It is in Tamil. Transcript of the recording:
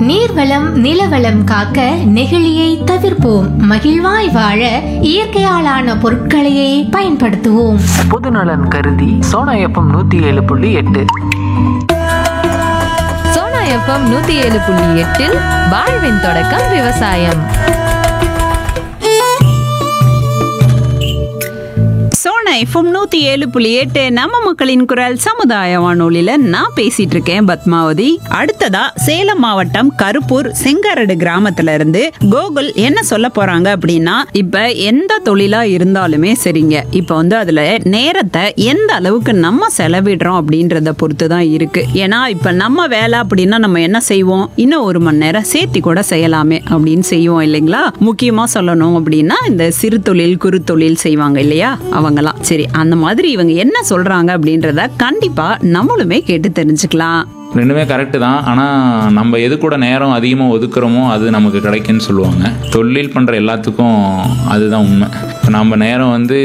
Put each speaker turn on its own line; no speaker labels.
நீர்வளம் நிலவளம் காக்க நெகிழியை தவிர்ப்போம் மகிழ்வாய் வாழ இயற்கையாலான பொருட்களையே பயன்படுத்துவோம்
பொதுநலன் கருதி சோனா எஃப்எம் நூத்தி ஏழு புள்ளி எட்டு
சோனா எஃப்எம் நூத்தி ஏழு புள்ளி எட்டில் வாழ்வின் தொடக்கம் விவசாயம்
சோனா எஃப்எம் நூத்தி ஏழு புள்ளி எட்டு நம்ம மக்களின் குரல் சமுதாய வானொலியில நான் பேசிட்டு இருக்கேன் பத்மாவதி அடுத்ததா சேலம் மாவட்டம் கருப்பூர் செங்காரடு கிராமத்துல இருந்து கோகுல் என்ன சொல்ல போறாங்க அப்படின்னா இப்ப எந்த தொழிலா இருந்தாலுமே சரிங்க இப்ப வந்து அதுல நேரத்தை எந்த அளவுக்கு நம்ம செலவிடுறோம் அப்படின்றத பொறுத்து தான் இருக்கு ஏன்னா இப்ப நம்ம வேலை அப்படின்னா நம்ம என்ன செய்வோம் இன்னும் ஒரு மணி நேரம் சேர்த்தி கூட செய்யலாமே அப்படின்னு செய்வோம் இல்லைங்களா முக்கியமா சொல்லணும் அப்படின்னா இந்த சிறு தொழில் குறு தொழில் செய்வாங்க இல்லையா அவங்கலாம் சரி அந்த மாதிரி இவங்க என்ன சொல்றாங்க அப்படின்றத கண்டிப்பா நம்மளுமே கேட்டு தெரிஞ்சுக்கலாம்
ரெண்டுமே கரெக்டு தான் ஆனால் நம்ம எது கூட நேரம் அதிகமாக ஒதுக்குறோமோ அது நமக்கு கிடைக்குன்னு சொல்லுவாங்க தொழில் பண்ணுற எல்லாத்துக்கும் அதுதான் உண்மை இப்போ நம்ம நேரம் வந்து